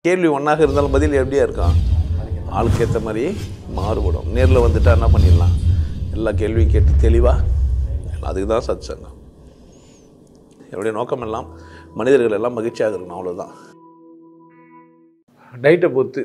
கேள்வி ஒன்றாக இருந்தாலும் பதில் எப்படியா இருக்கும் ஆளுக்கு ஏற்ற மாதிரி மாறுபடும் நேரில் வந்துட்டா என்ன பண்ணிடலாம் எல்லா கேள்வியும் கேட்டு தெளிவாக அதுக்கு தான் சத் சங்கம் என்னுடைய நோக்கம் எல்லாம் மனிதர்கள் எல்லாம் மகிழ்ச்சியாக இருக்கணும் அவ்வளோதான் டயட்டை பொறுத்து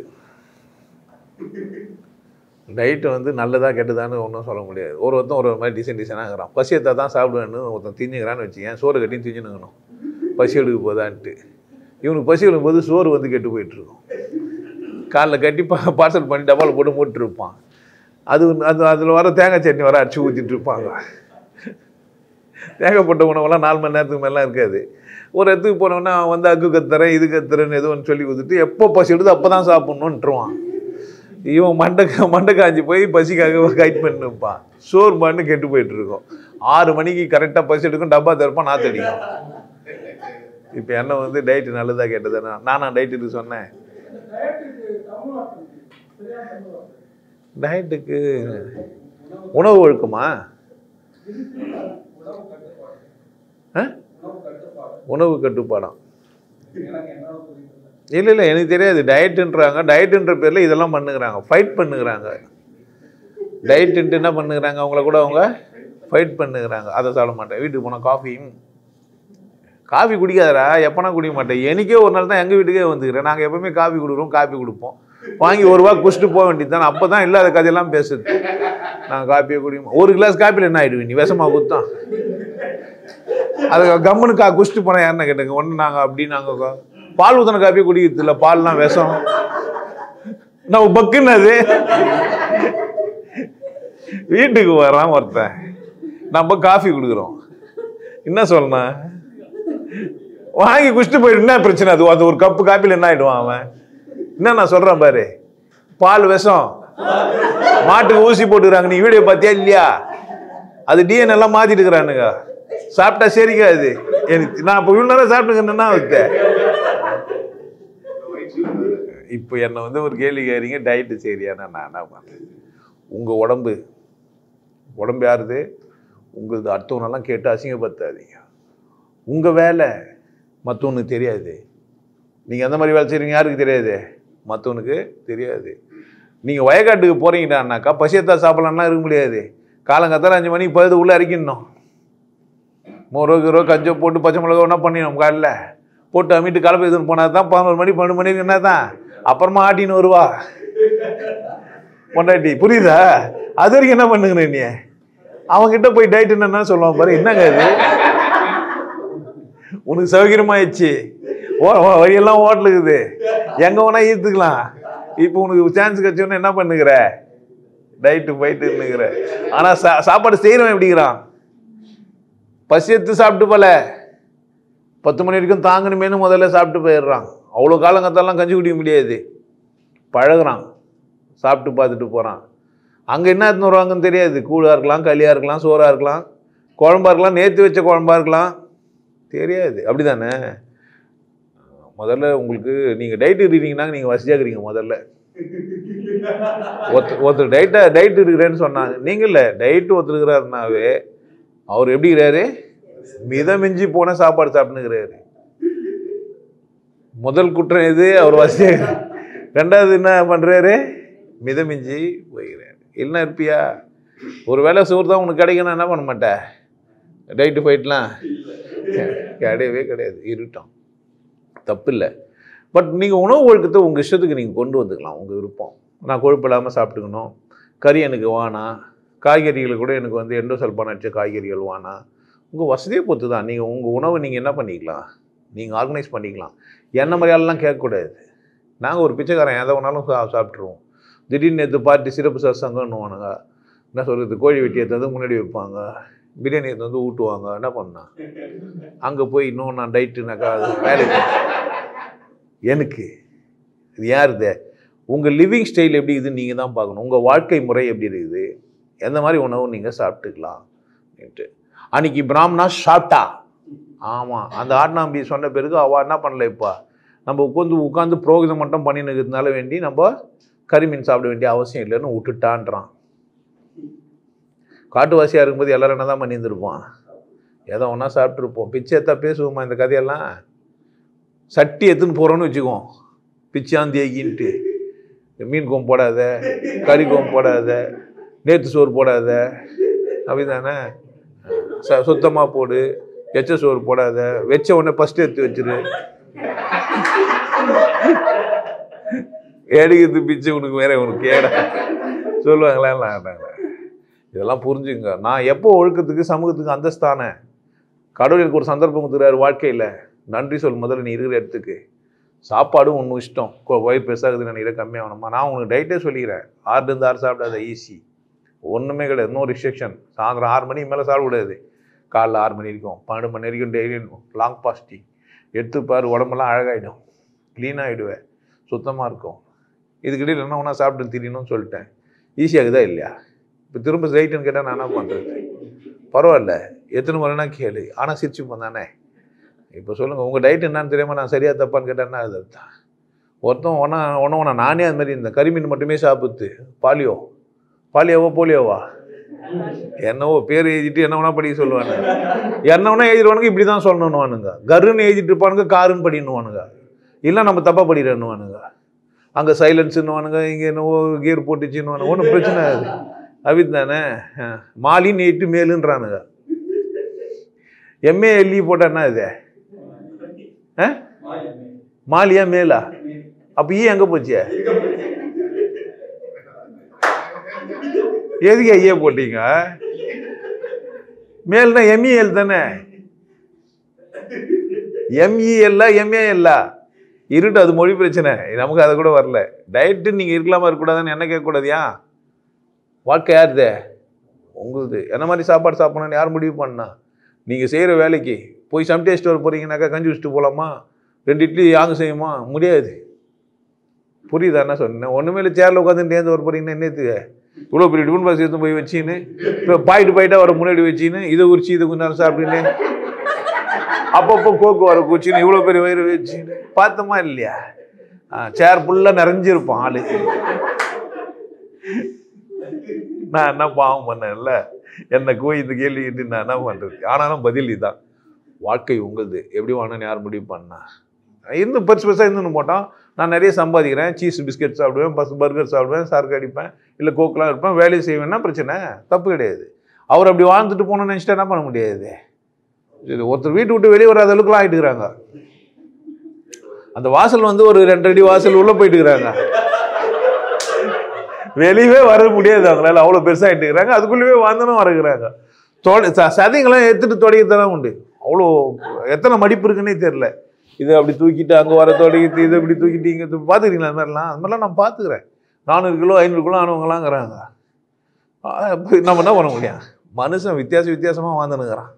டயட்டு வந்து நல்லதா கெட்டதான்னு ஒன்றும் சொல்ல முடியாது ஒரு ஒருத்தன் ஒரு ஒரு மாதிரி டிசைன் டிசைனாக இருக்கிறான் பசி எடுத்தா தான் சாப்பிடுவேன்னு ஒருத்தன் திஞ்சுக்கிறான்னு வச்சுக்கேன் சோறு கட்டி திஞ்சுனுக்கணும் பசி எடுக்க போதான்ட்டு இவனுக்கு பசி எடுக்கும்போது சோறு வந்து கெட்டு போயிட்டுருக்கும் காலைல கட்டி பா பார்சல் பண்ணி டப்பாவில் போட்டு மூட்டு இருப்பான் அது அது அதில் வர தேங்காய் சட்னி வர அடிச்சு ஊற்றிட்டு இருப்பாங்க தேங்காய் போட்ட உணவெல்லாம் நாலு மணி நேரத்துக்கு மேலாம் இருக்காது ஒரு இடத்துக்கு போனோன்னா அவன் வந்து அக்கு கத்துறேன் இது கத்துறேன்னு ஏதோ ஒன்று சொல்லி கொடுத்துட்டு எப்போ பசி எடுத்து அப்போ தான் சாப்பிட்ணுன்ட்டுருவான் இவன் மண்டை மண்டை காஞ்சி போய் பசிக்காக கைட் பண்ணி நிற்பான் சோறு பண்ணு கெட்டு போயிட்டு இருக்கும் ஆறு மணிக்கு கரெக்டாக பசி எடுக்கும் டப்பா திறப்பான் நாத்தடிக்கும் இப்போ என்ன வந்து டயட்டு நல்லதா கேட்டதா நானா டயட்டுக்கு சொன்னேன் டயட்டுக்கு உணவு ஒழுக்கமா ஆ? உணவு கட்டுப்பாடம் இல்லை இல்லை எனக்கு தெரியாது டயட்டுன்றாங்க டயட்டுன்ற பேரில் இதெல்லாம் பண்ணுகிறாங்க ஃபைட் பண்ணுகிறாங்க டயட்டுன்ட்டு என்ன பண்ணுகிறாங்க அவங்கள கூட அவங்க ஃபைட் பண்ணுகிறாங்க அதை சாப்பிட மாட்டேன் வீட்டுக்கு போனால் காஃபியும் காஃபி குடிக்காதடா எப்போனா குடிக்க மாட்டேன் எனக்கே ஒரு நாள் தான் எங்கள் வீட்டுக்கே வந்துக்கிறேன் நாங்கள் எப்பவுமே காஃபி கொடுக்குறோம் காஃபி கொடுப்போம் வாங்கி ஒரு ரூபா குடிச்சிட்டு போக வேண்டியது தானே அப்போ தான் இல்லாத கதையெல்லாம் பேசுது நாங்கள் காப்பியை குடிப்போம் ஒரு கிளாஸ் காப்பியில் என்ன ஆகிடுவீங்க நீ விஷமாக குத்தான் அது கம்முன்னு கா குடிச்சிட்டு போனால் யாருன்னு கேட்டுங்க ஒன்று நாங்கள் அப்படி நாங்கள் பால் ஊற்றின காப்பியை குடிக்கிறது இல்லை பால்லாம் விஷம் நான் பக்குன்னு அது வீட்டுக்கு வரான் ஒருத்தன் நம்ம காஃபி கொடுக்குறோம் என்ன சொல்லணும் வாங்கி குடிச்சிட்டு போயிட்டு என்ன பிரச்சனை அது அது ஒரு கப்பு காப்பியில் என்ன ஆயிடுவான் அவன் என்ன நான் சொல்றேன் பாரு பால் விஷம் மாட்டுக்கு ஊசி போட்டுக்கிறாங்க நீ வீடியோ பார்த்தியா இல்லையா அது டிஎன் எல்லாம் மாத்திட்டு இருக்கிறானுங்க சாப்பிட்டா சரிக்காது எனக்கு நான் இப்போ இவ்வளோ நேரம் சாப்பிட்டுக்கிறேன்னா வைக்க இப்போ என்னை வந்து ஒரு கேள்வி கேறீங்க டயட்டு சரியானா நான் என்ன பண்ணுறேன் உங்கள் உடம்பு உடம்பு யாருது உங்களது அடுத்தவனெல்லாம் கேட்டு அசிங்கப்படுத்தாதீங்க உங்கள் வேலை மற்றவனுக்கு தெரியாது நீங்கள் எந்த மாதிரி வேலை செய்கிறீங்க யாருக்கு தெரியாது மற்றவனுக்கு தெரியாது நீங்கள் வயக்காட்டுக்கு போகிறீங்கடான்னாக்கா பசியத்தா சாப்பிட்லான்னா இருக்க முடியாது காலங்காத்தால அஞ்சு மணிக்கு பழுது உள்ளே இறக்கிடணும் மோரோ கீரோ கஞ்சோ போட்டு பச்சை மிளகா ஒன்றா பண்ணிடணும் காலைல போட்டு அமிட்டு கலப்பு எதுன்னு போனால் தான் பதினோரு மணி பன்னெண்டு மணிக்கு என்ன தான் அப்புறமா ஆட்டின்னு வருவா பொண்டாட்டி புரியுதா அது வரைக்கும் என்ன பண்ணுங்க நீ அவன்கிட்ட போய் டயட் என்னன்னா சொல்லுவான் பாரு என்னங்க அது உனக்கு சௌகரியமாயிடுச்சு ஓ ஓ, வழியெல்லாம் ஓட்டலுக்குது எங்கே வேணா ஈர்த்துக்கலாம் இப்போ உனக்கு சான்ஸ் கிடைச்சோன்னு என்ன பண்ணுகிற டயட்டு போயிட்டுன்னுங்கிற ஆனால் சா சாப்பாடு செய்கிறவன் எப்படிங்கிறான் பசி எடுத்து சாப்பிட்டு போல பத்து மணி வரைக்கும் தாங்கணுமேனு முதல்ல சாப்பிட்டு போயிடுறான் அவ்வளோ காலங்கத்தெல்லாம் கஞ்சி குடிக்க முடியாது பழகுறான் சாப்பிட்டு பார்த்துட்டு போகிறான் அங்கே என்ன எடுத்துன்னு வருவாங்கன்னு தெரியாது கூழாக இருக்கலாம் களியாக இருக்கலாம் சோறாக இருக்கலாம் குழம்பா இருக்கலாம் நேற்று வச்ச குழம்பா இருக்கலாம் தெரியாது அப்படி தானே முதல்ல உங்களுக்கு நீங்கள் டயட் இருக்கீங்கன்னா நீங்கள் வசதியாக இருக்கிறீங்க முதல்ல ஒருத்தர் ஒருத்தர் டயட்டா டயட் இருக்கிறேன்னு சொன்னாங்க நீங்கள் இல்லை டயட் ஒருத்தர் இருக்கிறாருனாவே அவர் எப்படி இருக்கிறாரு மிதமிஞ்சி போன சாப்பாடு சாப்பிட்டுக்கிறாரு முதல் குற்றம் எது அவர் வசதியாக ரெண்டாவது என்ன பண்ணுறாரு மிதமிஞ்சி போய்கிறாரு இல்லைன்னா இருப்பியா ஒரு வேளை சோறு தான் உனக்கு கிடைக்கணும் என்ன பண்ண மாட்டேன் டயட்டு போயிட்டலாம் கிடையவே கிடையாது இருட்டோம் தப்பு இல்லை பட் நீங்கள் உணவு ஒழுக்கத்தை உங்கள் இஷ்டத்துக்கு நீங்கள் கொண்டு வந்துக்கலாம் உங்கள் விருப்பம் நான் கொழுப்பு இல்லாமல் சாப்பிட்டுக்கணும் கறி எனக்கு வேணாம் காய்கறிகள் கூட எனக்கு வந்து எண்டோசல்பான் அடிச்ச காய்கறிகள் வேணாம் உங்கள் வசதியை பொறுத்து தான் நீங்கள் உங்கள் உணவை நீங்கள் என்ன பண்ணிக்கலாம் நீங்கள் ஆர்கனைஸ் பண்ணிக்கலாம் என்ன மாதிரியெல்லாம் கேட்கக்கூடாது நாங்கள் ஒரு பிச்சைக்காரன் எதை வேணாலும் சா சாப்பிட்ருவோம் திடீர்னு நேற்று பார்ட்டி சிறப்பு சசங்கன்னுவானுங்க என்ன சொல்கிறது கோழி வெட்டி எடுத்து வந்து முன்னாடி வைப்பாங்க பிரியாணி எடுத்து வந்து ஊட்டுவாங்க என்ன பண்ணா அங்கே போய் இன்னும் நான் டயட்டுனாக்கா அது வேலைக்கு எனக்கு இது யாருது உங்கள் லிவிங் ஸ்டைல் எப்படி இருக்குதுன்னு நீங்கள் தான் பார்க்கணும் உங்கள் வாழ்க்கை முறை எப்படி இருக்குது எந்த மாதிரி உணவு நீங்கள் சாப்பிட்டுக்கலாம் அப்படின்ட்டு அன்னைக்கு பிராமணா சாப்பிட்டா ஆமாம் அந்த ஆட்னாம்பி சொன்ன பிறகு அவள் என்ன பண்ணல இப்போ நம்ம உட்காந்து உட்காந்து புரோகிதம் மட்டும் பண்ணின்னு இருக்கிறதுனால வேண்டி நம்ம கறிமீன் சாப்பிட வேண்டிய அவசியம் இல்லைன்னு விட்டுட்டான்றான் காட்டுவாசியாக இருக்கும்போது எல்லாரும் என்ன தான் பண்ணியிருந்திருப்பான் ஏதோ ஒன்றா சாப்பிட்ருப்போம் பிச்சை எத்தா பேசுவோமா இந்த கதையெல்லாம் சட்டி எடுத்துன்னு போகிறோன்னு வச்சுக்குவோம் பிச்சாந்தேகின்ட்டு மீன் கோம் போடாத கறி கோம் போடாத நேத்து சோறு போடாத அப்படிதானே ச சுத்தமாக போடு எச்ச சோறு போடாத வச்ச உடனே ஃபஸ்ட்டு எடுத்து வச்சிரு எடுக்கிறது பிச்சை உனக்கு வேற உனக்கு கேடா சொல்லுவாங்களா இல்லை இதெல்லாம் புரிஞ்சுங்க நான் எப்போ ஒழுக்கத்துக்கு சமூகத்துக்கு அந்தஸ்தானே கடவுள் எனக்கு ஒரு சந்தர்ப்பம் கொடுத்துறாரு வாழ்க்கையில் நன்றி சொல் முதல்ல நீ இருக்கிற இடத்துக்கு சாப்பாடும் ஒன்றும் இஷ்டம் கொ- வயிறு பெருசாகுது நினைக்கிற கம்மியாகணுமா நான் உனக்கு டைட்டே சொல்லிக்கிறேன் ஆறுலேருந்து ஆறு சாப்பிடாத ஈஸி ஒன்றுமே கிடையாது நோ ரிஸ்ட்ரிக்ஷன் சாயந்தரம் ஆறு மணிக்கு மேலே சாப்பிடக்கூடாது காலைல ஆறு மணி வரைக்கும் பன்னெண்டு மணி வரைக்கும் டெய்லியும் லாங் பாஸ்டிங் எடுத்து பாரு உடம்பெல்லாம் அழகாயிடும் க்ளீன் ஆகிடுவேன் சுத்தமாக இருக்கும் இதுக்கிடையில் என்ன ஒன்றா சாப்பிட்டு திரியணும்னு சொல்லிட்டேன் ஈஸியாகுதா இல்லையா இப்போ திரும்ப ரைட்டுன்னு கேட்டால் நான் என்ன பண்ணுறது பரவாயில்ல எத்தனை முறைனா கேளு ஆனால் சிரிச்சுப்போம் தானே இப்போ சொல்லுங்கள் உங்கள் டயட் என்னன்னு தெரியாமல் நான் சரியாக தப்பான்னு கேட்டேன்னா அது தான் ஒருத்தன் ஒன்றா ஒன்று ஒன்றா நானே அது மாதிரி இந்த கரிமீன் மட்டுமே சாப்பிட்டு பாலியோ பாலியோவா போலியோவா என்னவோ பேர் எழுதிட்டு என்ன வேணா படிக்க சொல்லுவானுங்க என்ன வேணா எழுதிடுவானுங்க இப்படி தான் சொல்லணுன்னுவானுங்க கருன்னு எழுதிட்டு இருப்பானுங்க காருன்னு படின்னுவானுங்க இல்லை நம்ம தப்பாக படிக்கிறேன்னுவானுங்க அங்கே சைலன்ஸுன்னுவானுங்க இங்கே என்னவோ கியர் போட்டுச்சுன்னுவானுங்க ஒன்றும் பிரச்சனை அது அவித் தானே மாலின்னு எட்டு மேலுன்றானுங்க எம்ஏ எல்இ போட்டா என்ன இது ஆ? மாலியா மேலா அப்போ ஈ எங்கே போச்சு எதுக்கு ஐயா போட்டீங்க மேல்னா எம்இஎல் தானே எம்இஎல்ல எம்ஏஎல்ல இருட்டு அது மொழி பிரச்சனை நமக்கு அது கூட வரல டயட்டு நீங்கள் இருக்கலாமா இருக்கக்கூடாதுன்னு என்ன கேட்கக்கூடாது ஏன் வாழ்க்கை யாருது உங்களுது என்ன மாதிரி சாப்பாடு சாப்பிடணும்னு யார் முடிவு பண்ணா நீங்கள் செய்கிற வேலைக்கு போய் சம் டேஸ்ட் வர போகிறீங்கனாக்கா கஞ்சி வச்சுட்டு போகலாமா ரெண்டு இட்லி யாங்க செய்யுமா முடியாது புரியுதா என்ன சொன்னேன் ஒன்றுமே இல்லை சேரில் உட்காந்து நேர்ந்து வர போகிறீங்கன்னா என்னத்துக்கு இவ்வளோ பெரிய டிஃபன் பாக்ஸ் எடுத்து போய் வச்சின்னு இப்போ பாயிட்டு பாயிட்டாக வர முன்னாடி வச்சின்னு இதை உரிச்சு இதை கொஞ்ச நேரம் சாப்பிட்டுன்னு அப்பப்போ கோக்கு வர குச்சின்னு இவ்வளோ பெரிய வயிறு வச்சுன்னு பார்த்தோமா இல்லையா சேர் ஃபுல்லாக நிறைஞ்சிருப்பான் ஆளு நான் என்ன பாவம் பண்ணேன்ல என்னை கோய் இந்த கேள்வி கேட்டு நான் என்ன பண்ணுறது ஆனாலும் பதில் இதுதான் வாழ்க்கை உங்களுது எப்படி வாங்கணும்னு யார் முடிவு பண்ணா இருந்து பெருசு பெருசாக இருந்துன்னு போட்டான் நான் நிறைய சம்பாதிக்கிறேன் சீஸ் பிஸ்கெட் சாப்பிடுவேன் பஸ் பர்கர் சாப்பிடுவேன் சரக்கு அடிப்பேன் இல்லை கோக்கெலாம் இருப்பேன் வேலையை செய்வேன்னா பிரச்சனை தப்பு கிடையாது அவர் அப்படி வாழ்ந்துட்டு போகணும்னு நினச்சிட்டா என்ன பண்ண முடியாது இது ஒருத்தர் வீட்டு விட்டு வெளியே வராத அளவுக்குலாம் ஆகிட்டுக்கிறாங்க அந்த வாசல் வந்து ஒரு ரெண்டு அடி வாசல் உள்ளே போயிட்டுக்கிறாங்க வெளியவே வர முடியாது அவங்களால அவ்வளோ பெருசாகிட்டு இருக்கிறாங்க அதுக்குள்ளேயே வந்தனும் வரக்குறாங்க தொட ச- சதைங்கெல்லாம் எடுத்துட்டு தொடங்கித்தான் உண்டு அவ்வளோ எத்தனை மடிப்பு இருக்குன்னே தெரில இதை அப்படி தூக்கிட்டு அங்கே வர தொடங்கிட்டு இதை இப்படி தூக்கிட்டு இங்கே பார்த்துக்கிறீங்களா அந்த மாதிரிலாம் அந்த மாதிரிலாம் நான் பார்த்துக்கிறேன் நானூறு கிலோ ஐநூறு கிலோ ஆனவங்களாங்கிறாங்க ஆஹ் இப்ப நம்ம என்ன பண்ண முடியும் மனுஷன் வித்தியாச வித்தியாசமாக வாழ்ந்துனுங்கிறான்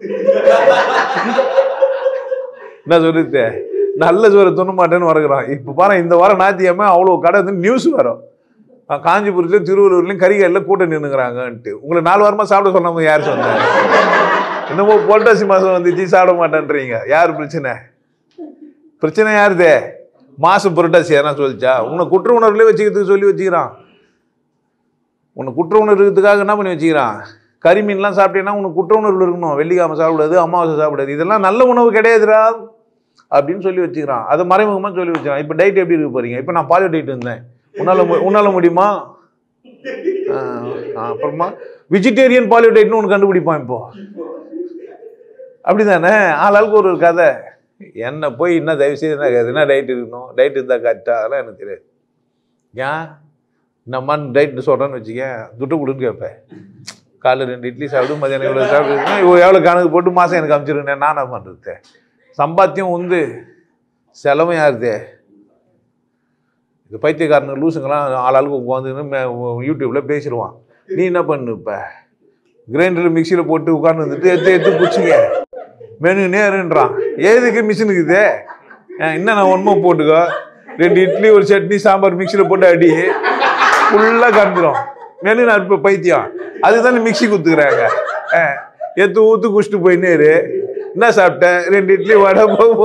என்ன சொல்லுது நல்ல சோறு துண்ண மாட்டேன்னு வரக்குறான் இப்போ பாரு இந்த வாரம் ஞாயிற்றுக்கிழமை அவ்வளோ கடை வந்து நியூஸ் வரும் அஹ் காஞ்சிபுரத்துலையும் திருவள்ளூர்லையும் கறிகளில் கூட்டம் நின்றுங்கிறாங்கன்ட்டு உங்களை நாலு வாரமாக சாப்பிட சொன்னவங்க யார் சொன்னாங்க என்னமோ புரட்டாசி மாதம் வந்துச்சு சாப்பிட மாட்டேன்றீங்க யார் பிரச்சனை பிரச்சனை யாருதே மாசம் புரட்டாசி எதனா சொல்லிச்சா உன்னை குற்ற உணர்வுலேயே வச்சுக்கிறதுக்கு சொல்லி வச்சுக்கிறான் உன்னை குற்ற உணர்வு இருக்கிறதுக்காக என்ன பண்ணி வச்சுக்கிறான் கறி மீன்லாம் சாப்பிட்டீங்கன்னா உனக்கு குற்ற உணர்வு இருக்கணும் வெள்ளிக்கிழமை சாப்பிடாது அமாவாசை சாப்பிடாது இதெல்லாம் நல்ல உணவு கிடையாதுடா அப்படின்னு சொல்லி வச்சுக்கிறான் அதை மறைமுகமாக சொல்லி வச்சுக்கிறான் இப்போ டைட் எப்படி இருக்க போறீங்க இப்போ நான் பாலியோ டைட் இருந்தேன் உன்னால மு- உன்னால முடியுமா ஆ, ஆ, அப்புறமா வெஜிடேரியன் பாலியோ டைட்னு ஒன்று கண்டுபிடிப்பான் இப்போ அப்படிதானே ஆளாளுக்கு ஒரு கதை என்ன போய் என்ன தயவு செய்து என்ன என்ன டைட் இருக்கணும் டைட் இருந்தால் கரெக்டாக அதெல்லாம் எனக்கு தெரியாது ஏன் நம்மன்னு டைட் சொல்கிறேன்னு வச்சுக்க துட்டு கொடுன்னு கேட்பேன் காலைல ரெண்டு இட்லி சாப்பிடு மதியானம் இவ்வளோ சாப்பிடுன்னா இவ்வளோ எவ்வளோ கணக்கு போட்டு மாதம் எனக்கு அனுப்பிச்சிருந்தேன் நான் என்ன பண்ணுறது சம்பாத்தியம் உந்து செலவும் யாருது இந்த பைத்தியக்காரனுங்க லூசுங்கெல்லாம் ஆளாளுக்கு உட்காந்துன்னு யூடியூப்பில் பேசிடுவான் நீ என்ன பண்ணு இப்போ கிரைண்டரில் மிக்சியில் போட்டு உட்காந்து வந்துட்டு எடுத்து எடுத்து பிடிச்சிங்க மெனு நேருன்றான் எதுக்கு மிஷின் இருக்குது என்ன ஒன்றுமோ போட்டுக்கோ ரெண்டு இட்லி ஒரு சட்னி சாம்பார் மிக்சியில் போட்டு அடி ஃபுல்லாக கறந்துடும் மெனு நான் இப்போ பைத்தியம் அதுதானே மிக்ஸி குத்துக்கிறாங்க எடுத்து ஊற்று குடிச்சிட்டு போயின்னேரு என்ன சாப்பிட்டேன் ரெண்டு இட்லி வடை போ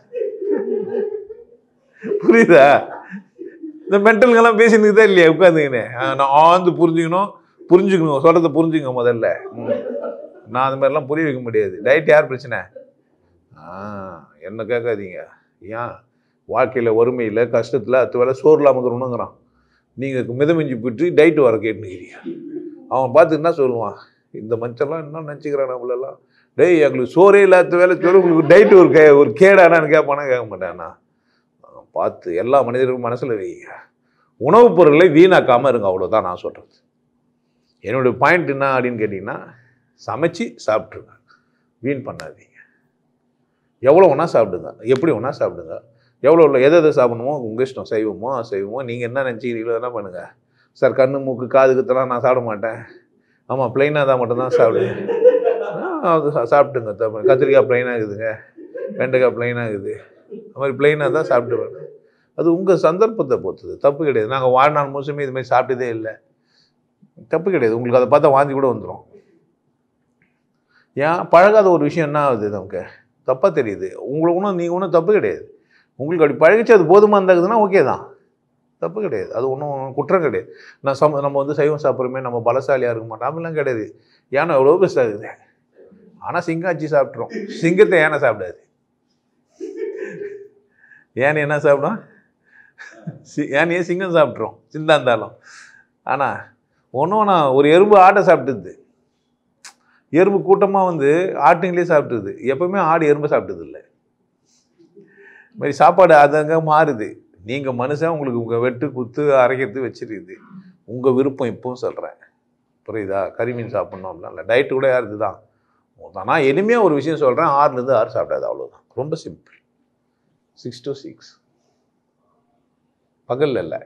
புரியுதா இந்த மென்டலுங்கெல்லாம் பேசினது தான் இல்லையா உட்காந்துக்கினே நான் ஆழ்ந்து புரிஞ்சுக்கணும் புரிஞ்சுக்கணும் சொல்கிறத புரிஞ்சுங்க முதல்ல ம். நான் அந்த மாதிரிலாம் புரிய வைக்க முடியாது டயட் யார் பிரச்சனை ஆ என்ன கேட்காதீங்க ஏன் வாழ்க்கையில் வறுமையில் கஷ்டத்தில் அத்து வேலை சோறு இல்லாமல் இருக்கிறவனுங்கிறான் நீங்கள் மிதமிஞ்சி போட்டு டைட்டு வர கேட்டுக்கிறீங்க அவன் பார்த்து என்ன சொல்லுவான் இந்த மனுஷன்லாம் என்ன நினச்சிக்கிறான் நம்மளெல்லாம் டேய் எங்களுக்கு சோறே இல்லாத வேலை சொல்லி உங்களுக்கு டைட்டு ஒரு கே ஒரு கேடானான்னு கேட்பானா கேட்க மாட்டானா பார்த்து எல்லா மனிதருக்கும் மனசில் வைங்க உணவுப் பொருட்களை வீணாக்காமல் இருங்க அவ்வளோதான் நான் சொல்கிறது என்னுடைய பாயிண்ட் என்ன அப்படின்னு கேட்டிங்கன்னா சமைச்சு சாப்பிட்ருங்க வீண் பண்ணாதீங்க எவ்வளோ வேணா சாப்பிடுங்க எப்படி வேணா சாப்பிடுங்க எவ்வளோ எவ்வளோ எதை எதை சாப்பிடணுமோ உங்கள் இஷ்டம் செய்வோமோ அசைவமோ நீங்கள் என்ன நினச்சிக்கிறீங்களோ என்ன பண்ணுங்கள் சார் கண்ணு மூக்கு காது குத்தெல்லாம் நான் சாப்பிட மாட்டேன் ஆமாம் ப்ளைனாக தான் மட்டும்தான் சாப்பிடுவேன் ஆ, அது சா- சாப்பிட்டுங்க தப்பு கத்திரிக்காய் ப்ளைனாக இருக்குதுங்க வெண்டைக்காய் ப்ளைனாக இருக்குது அது மாதிரி ப்ளைனாக தான் சாப்பிடுவேன் அது உங்கள் சந்தர்ப்பத்தை பொறுத்தது தப்பு கிடையாது நாங்கள் வாழ்நாள் முழுசுமே இது மாதிரி சாப்பிட்டதே இல்லை தப்பு கிடையாது உங்களுக்கு அதை பார்த்தா வாந்தி கூட வந்துடும் ஏன் பழகாத ஒரு விஷயம் என்ன ஆகுது நமக்கு தப்பாக தெரியுது உங்களுக்கு ஒன்றும் நீங்கள் ஒன்றும் தப்பு கிடையாது உங்களுக்கு அப்படி பழகிச்சு அது போதுமாக இருந்தாக்குதுன்னா ஓகே தான் தப்பு கிடையாது அது ஒன்றும் குற்றம் கிடையாது நான் சம நம்ம வந்து சைவம் சாப்பிட்றோமே நம்ம பலசாலியாக இருக்க மாட்டோம் அப்படிலாம் கிடையாது யானை எவ்வளோ பெருசாக இருக்குது ஆனால் சிங்காச்சி சாப்பிட்றோம் சிங்கத்தை யானை சாப்பிடாது யானை என்ன சாப்பிடும் சி யானையே சிங்கம் சாப்பிட்றோம் சிந்தா இருந்தாலும் ஆனால் ஒன்றும் நான் ஒரு எறும்பு ஆட்டை சாப்பிட்டுது எறும்பு கூட்டமாக வந்து ஆட்டுங்களே சாப்பிட்டுது எப்பவுமே ஆடு எறும்பை சாப்பிட்டது இல்லை இது மாதிரி சாப்பாடு அதங்க மாறுது நீங்கள் மனுஷன் உங்களுக்கு உங்கள் வெட்டு குத்து அரைக்கிறது வச்சிருக்குது உங்கள் விருப்பம் இப்போவும் சொல்கிறேன் புரியுதா கறிமீன் சாப்பிட்ணும் அப்படிலாம் இல்லை டயட்டு கூட யாருது தான் நான் எளிமையாக ஒரு விஷயம் சொல்கிறேன் ஆறுலேருந்து ஆறு சாப்பிடாது அவ்வளோதான் ரொம்ப சிம்பிள் சிக்ஸ் டு சிக்ஸ் பகல்ல இல்லை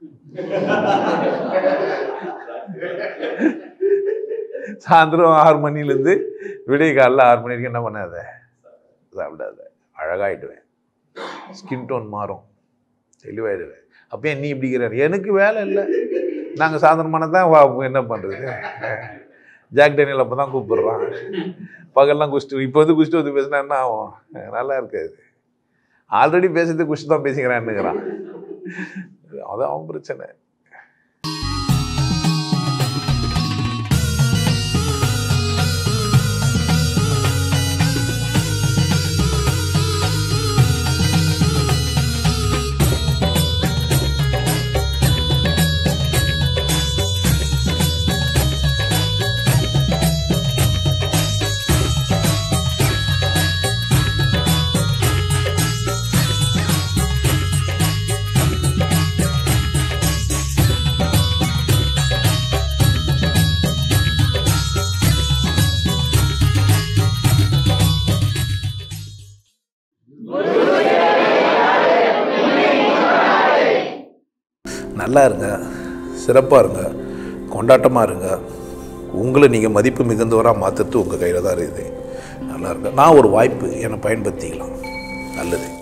சாயந்தரம் ஆறு மணிலேருந்து விடிய காலைல ஆறு மணி வரைக்கும் என்ன பண்ணாத சாப்பிடாத அழகாயிடுவேன் ஸ்கின் டோன் மாறும் தெளிவாயிடுவேன் அப்போ நீ இப்படிங்கிறார் எனக்கு வேலை இல்லை நாங்கள் சாயந்தரமான தான் வா என்ன பண்ணுறது ஜாக் டேனியல் அப்போ தான் கூப்பிடுறான் பகல்லாம் குஷ்டு இப்போ வந்து குஷ்டு வந்து பேசினா என்ன ஆகும் நல்லா இருக்காது ஆல்ரெடி பேசுறது குஷ்டு தான் பேசிக்கிறான்னுங்கிறான் அதான் அவன் பிரச்சனை நல்லா இருங்க சிறப்பாக இருங்க கொண்டாட்டமாக இருங்க உங்களை நீங்கள் மதிப்பு மிகுந்தவராக மாற்றுறது உங்கள் கையில் தான் இருக்குது நல்லா இருங்க நான் ஒரு வாய்ப்பு என்னை பயன்படுத்திக்கலாம் நல்லது